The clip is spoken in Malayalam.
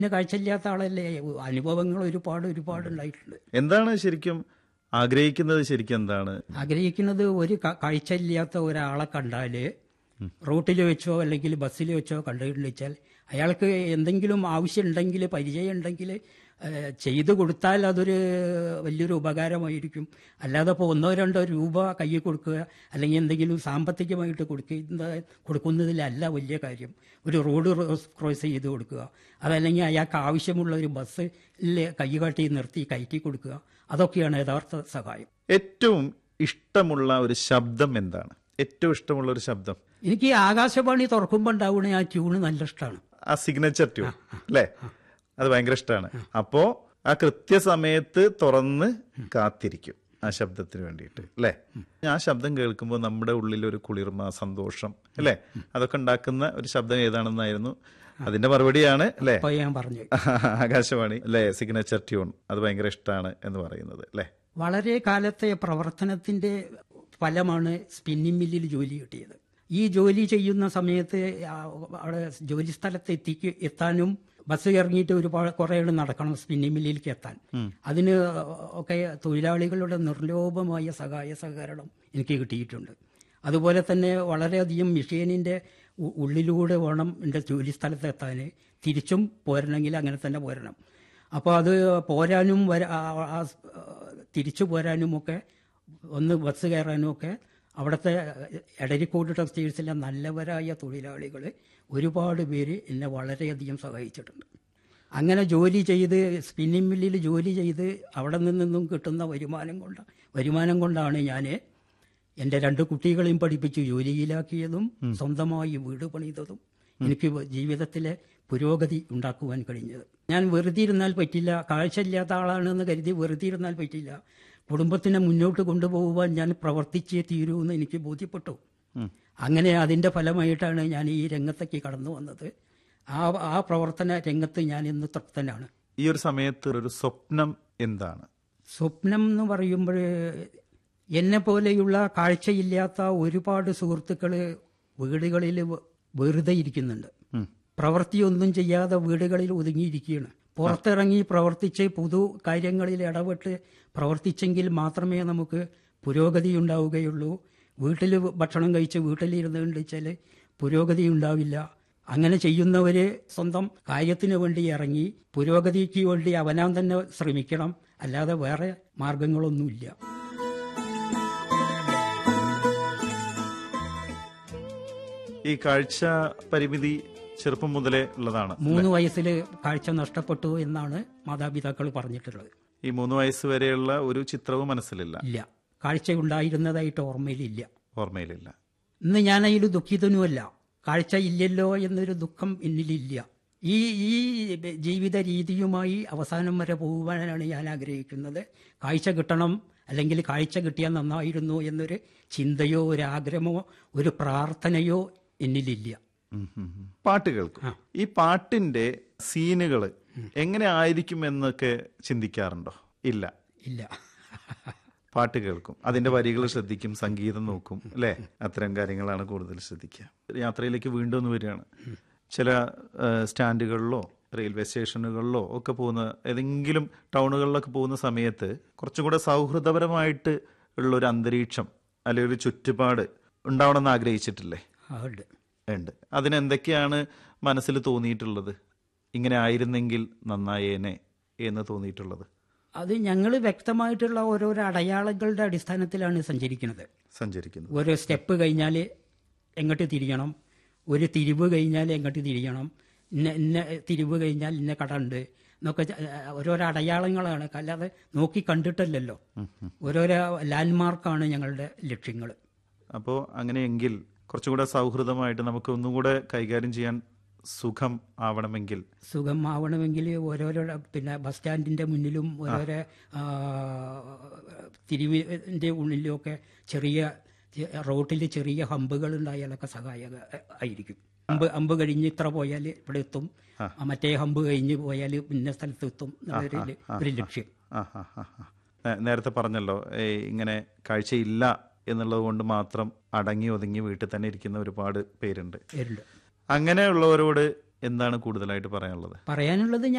പിന്നെ കാഴ്ചയില്ലാത്ത ആളല്ലേ അനുഭവങ്ങൾ ഒരുപാട് ഒരുപാട് ഉണ്ടായിട്ടുണ്ട് എന്താണ് ശരിക്കും ആഗ്രഹിക്കുന്നത് ശരിക്കും എന്താണ് ആഗ്രഹിക്കുന്നത് ഒരു ക- കാഴ്ചയില്ലാത്ത ഒരാളെ കണ്ടാല് റൂട്ടിൽ വെച്ചോ അല്ലെങ്കിൽ ബസ്സിൽ വെച്ചോ കണ്ടുകഴിച്ചാൽ അയാൾക്ക് എന്തെങ്കിലും ആവശ്യമുണ്ടെങ്കിൽ പരിചയം ഉണ്ടെങ്കിൽ ചെയ്തു കൊടുത്താൽ അതൊരു വലിയൊരു ഉപകാരമായിരിക്കും അല്ലാതെ ഇപ്പോൾ ഒന്നോ രണ്ടോ രൂപ കയ്യിൽ കൊടുക്കുക അല്ലെങ്കിൽ എന്തെങ്കിലും സാമ്പത്തികമായിട്ട് കൊടുക്കുന്ന കൊടുക്കുന്നതിലല്ല വലിയ കാര്യം ഒരു റോഡ് ക്രോസ് ചെയ്ത് കൊടുക്കുക അതല്ലെങ്കിൽ അയാൾക്ക് ആവശ്യമുള്ള ഒരു ബസ്സിൽ കൈ കാട്ടി നിർത്തി കയറ്റി കൊടുക്കുക അതൊക്കെയാണ് യഥാർത്ഥ സഹായം ഏറ്റവും ഇഷ്ടമുള്ള ഒരു ശബ്ദം എന്താണ് ഏറ്റവും ഇഷ്ടമുള്ള ഒരു ശബ്ദം എനിക്ക് ഈ ആകാശവാണി തുറക്കുമ്പോൾ ഉണ്ടാവുന്ന ആ ട്യൂണ് നല്ല ഇഷ്ടമാണ് ആ സിഗ്നേച്ചർ ട്യൂൺ അല്ലേ അത് ഭയങ്കര ഇഷ്ടമാണ് അപ്പോ ആ കൃത്യസമയത്ത് തുറന്ന് കാത്തിരിക്കും ആ ശബ്ദത്തിന് വേണ്ടിയിട്ട് അല്ലേ ആ ശബ്ദം കേൾക്കുമ്പോൾ നമ്മുടെ ഉള്ളിൽ ഒരു കുളിർമ സന്തോഷം അല്ലേ അതൊക്കെ ഉണ്ടാക്കുന്ന ഒരു ശബ്ദം ഏതാണെന്നായിരുന്നു അതിന്റെ മറുപടിയാണ് അല്ലേ അപ്പോൾ ഞാൻ പറഞ്ഞു ആകാശവാണി അല്ലേ സിഗ്നേച്ചർ ട്യൂൺ അത് ഭയങ്കര ഇഷ്ടമാണ് എന്ന് പറയുന്നത് അല്ലേ വളരെ കാലത്തെ പ്രവർത്തനത്തിന്റെ ഫലമാണ് സ്പിന്നിംഗ് മില്ലിൽ ജോലി കിട്ടിയത് ഈ ജോലി ചെയ്യുന്ന സമയത്ത് ആ അവിടെ ജോലി സ്ഥലത്ത് എത്തിക്ക് എത്താനും ബസ് ഇറങ്ങിയിട്ട് ഒരുപാട് കുറേ നടക്കണം സ്പിന്നിംഗ് മില്ലിലേക്ക് എത്താൻ അതിന് ഒക്കെ തൊഴിലാളികളുടെ നിർലോഭമായ സഹായ സഹകരണം എനിക്ക് കിട്ടിയിട്ടുണ്ട് അതുപോലെ തന്നെ വളരെയധികം മെഷീനിന്റെ ഉ- ഉള്ളിലൂടെ വേണം എൻ്റെ ജോലി സ്ഥലത്ത് എത്താൻ തിരിച്ചും പോരണമെങ്കിൽ അങ്ങനെ തന്നെ പോരണം അപ്പോൾ അത് പോരാനും വര ആ- ആ സ്- തിരിച്ചു പോരാനും ഒക്കെ ഒന്ന് ബസ് കയറാനും ഒക്കെ അവിടുത്തെ എടരിക്കോട് ടെക്സ്റ്റൈൽസിലെ നല്ലവരായ തൊഴിലാളികൾ ഒരുപാട് പേര് എന്നെ വളരെയധികം സഹായിച്ചിട്ടുണ്ട് അങ്ങനെ ജോലി ചെയ്ത് സ്പിന്നിംഗ് മില്ലിൽ ജോലി ചെയ്ത് അവിടെ നിന്നും കിട്ടുന്ന വരുമാനം കൊണ്ട് വരുമാനം കൊണ്ടാണ് ഞാൻ എൻ്റെ രണ്ട് കുട്ടികളെയും പഠിപ്പിച്ച് ജോലിയിലാക്കിയതും സ്വന്തമായി വീട് പണിതതും എനിക്ക് ജീവിതത്തിലെ പുരോഗതി ഉണ്ടാക്കുവാൻ കഴിഞ്ഞത് ഞാൻ വെറുതെ ഇരുന്നാൽ പറ്റില്ല കാഴ്ചയില്ലാത്ത ആളാണെന്ന് കരുതി വെറുതെ ഇരുന്നാൽ പറ്റില്ല കുടുംബത്തിനെ മുന്നോട്ട് കൊണ്ടുപോകുവാൻ ഞാൻ പ്രവർത്തിച്ചേ തീരൂ എന്ന് എനിക്ക് ബോധ്യപ്പെട്ടു അങ്ങനെ അതിന്റെ ഫലമായിട്ടാണ് ഞാൻ ഈ രംഗത്തേക്ക് കടന്നു വന്നത് ആ ആ പ്രവർത്തന രംഗത്ത് ഞാൻ ഇന്ന് തൃപ്തനാണ് ഈ ഒരു സമയത്ത് ഒരു സ്വപ്നം എന്താണ് സ്വപ്നം എന്ന് പറയുമ്പോൾ എന്നെ പോലെയുള്ള കാഴ്ചയില്ലാത്ത ഒരുപാട് സുഹൃത്തുക്കൾ വീടുകളിൽ വ- വെറുതെ ഇരിക്കുന്നുണ്ട് പ്രവൃത്തിയൊന്നും ചെയ്യാതെ വീടുകളിൽ ഒതുങ്ങിയിരിക്കുകയാണ് പുറത്തിറങ്ങി പ്രവർത്തിച്ച് പുതു കാര്യങ്ങളിൽ ഇടപെട്ട് പ്രവർത്തിച്ചെങ്കിൽ മാത്രമേ നമുക്ക് പുരോഗതി ഉണ്ടാവുകയുള്ളൂ വീട്ടിൽ ഭക്ഷണം കഴിച്ച് വീട്ടിലിരുന്ന് കണ്ടിച്ചാൽ പുരോഗതി ഉണ്ടാവില്ല അങ്ങനെ ചെയ്യുന്നവര് സ്വന്തം കാര്യത്തിന് വേണ്ടി ഇറങ്ങി പുരോഗതിക്ക് വേണ്ടി അവനാൻ തന്നെ ശ്രമിക്കണം അല്ലാതെ വേറെ മാർഗങ്ങളൊന്നുമില്ല ഈ കാഴ്ച പരിമിതി ചെറുപ്പം മുതലേ ഉള്ളതാണ് മൂന്ന് വയസ്സിൽ കാഴ്ച നഷ്ടപ്പെട്ടു എന്നാണ് മാതാപിതാക്കൾ പറഞ്ഞിട്ടുള്ളത് ഈ മൂന്ന് വയസ്സ് വരെയുള്ള ഒരു ചിത്രവും മനസ്സിലില്ല ഇല്ല കാഴ്ച ഉണ്ടായിരുന്നതായിട്ട് ഓർമ്മയിലില്ല ഓർമ്മയിലില്ല ഇന്ന് ഞാൻ അതിൽ ദുഃഖിതനുമല്ല കാഴ്ച ഇല്ലല്ലോ എന്നൊരു ദുഃഖം എന്നിലില്ല ഈ ഈ ജീവിത രീതിയുമായി അവസാനം വരെ പോകുവാനാണ് ഞാൻ ആഗ്രഹിക്കുന്നത് കാഴ്ച കിട്ടണം അല്ലെങ്കിൽ കാഴ്ച കിട്ടിയാൽ നന്നായിരുന്നു എന്നൊരു ചിന്തയോ ഒരു ആഗ്രഹമോ ഒരു പ്രാർത്ഥനയോ എന്നിലില്ല ഉം ഉം ഉം. പാട്ട് കേൾക്കും ഈ പാട്ടിന്റെ സീനുകൾ എങ്ങനെ ആയിരിക്കും എന്നൊക്കെ ചിന്തിക്കാറുണ്ടോ ഇല്ല ഇല്ല പാട്ട് കേൾക്കും അതിന്റെ വരികൾ ശ്രദ്ധിക്കും സംഗീതം നോക്കും അല്ലേ അത്തരം കാര്യങ്ങളാണ് കൂടുതൽ ശ്രദ്ധിക്കുക യാത്രയിലേക്ക് വീണ്ടും ഒന്ന് വരികയാണ് ചില ആ, സ്റ്റാൻഡുകളിലോ റെയിൽവേ സ്റ്റേഷനുകളിലോ ഒക്കെ പോകുന്ന ഏതെങ്കിലും ടൗണുകളിലൊക്കെ പോകുന്ന സമയത്ത് കുറച്ചും കൂടെ സൗഹൃദപരമായിട്ട് ഉള്ള ഒരു അന്തരീക്ഷം അല്ലെങ്കിൽ ഒരു ചുറ്റുപാട് ഉണ്ടാവണമെന്ന് ആഗ്രഹിച്ചിട്ടില്ലേ അതുണ്ട് ഉണ്ട് അതിനെന്തൊക്കെയാണ് മനസ്സിൽ തോന്നിയിട്ടുള്ളത് ഇങ്ങനെ ആയിരുന്നെങ്കിൽ നന്നായേനെ എന്ന് തോന്നിയിട്ടുള്ളത് അത് ഞങ്ങൾ വ്യക്തമായിട്ടുള്ള ഓരോരോ അടയാളങ്ങളുടെ അടിസ്ഥാനത്തിലാണ് സഞ്ചരിക്കുന്നത് സഞ്ചരിക്കുന്നത് ഓരോ സ്റ്റെപ്പ് കഴിഞ്ഞാൽ എങ്ങോട്ട് തിരിയണം ഒരു തിരിവ് കഴിഞ്ഞാൽ എങ്ങോട്ട് തിരിയണം ഇന്ന ഇന്ന തിരിവ് കഴിഞ്ഞാൽ ഇന്ന കട ഉണ്ട് എന്നൊക്കെ ച- ഓരോരോ അടയാളങ്ങളാണ് അല്ലാതെ നോക്കി കണ്ടിട്ടല്ലല്ലോ ഓരോരോ ലാൻഡ്മാർക്കാണ് ഞങ്ങളുടെ ലക്ഷ്യങ്ങൾ അപ്പോൾ അങ്ങനെയെങ്കിൽ കുറച്ചുകൂടെ സൗഹൃദമായിട്ട് നമുക്ക് ഒന്നും കൂടെ കൈകാര്യം ചെയ്യാൻ സുഖം ആവണമെങ്കിൽ സുഖമാവണമെങ്കിൽ ഓരോരോ പിന്നെ ബസ് സ്റ്റാൻഡിന്റെ മുന്നിലും ഓരോരോ ആ, തിരിവിന്റെ ഉള്ളിലും ഒക്കെ ചെറിയ റോട്ടിൽ ചെറിയ ഹമ്പുകൾ ഉണ്ടായാലൊക്കെ സഹായക ആയിരിക്കും ഹമ്പ് ഹമ്പ് കഴിഞ്ഞ് ഇത്ര പോയാൽ ഇവിടെ എത്തും ആ, മറ്റേ ഹമ്പ് കഴിഞ്ഞ് പോയാൽ ഇന്ന സ്ഥലത്ത് എത്തും എന്നൊരു ഒരു ലക്ഷ്യം ആ ആ ആ ആ. നേ- നേരത്തെ പറഞ്ഞല്ലോ ഏയ് ഇങ്ങനെ കാഴ്ചയില്ല എന്നുള്ളത് കൊണ്ട് മാത്രം അടങ്ങി ഒതുങ്ങി വീട്ടിൽ തന്നെ ഇരിക്കുന്ന ഒരുപാട് പേരുണ്ട് വരുന്നുണ്ട് അങ്ങനെയുള്ളവരോട് എന്താണ് കൂടുതലായിട്ട് പറയാനുള്ളത് പറയാനുള്ളത്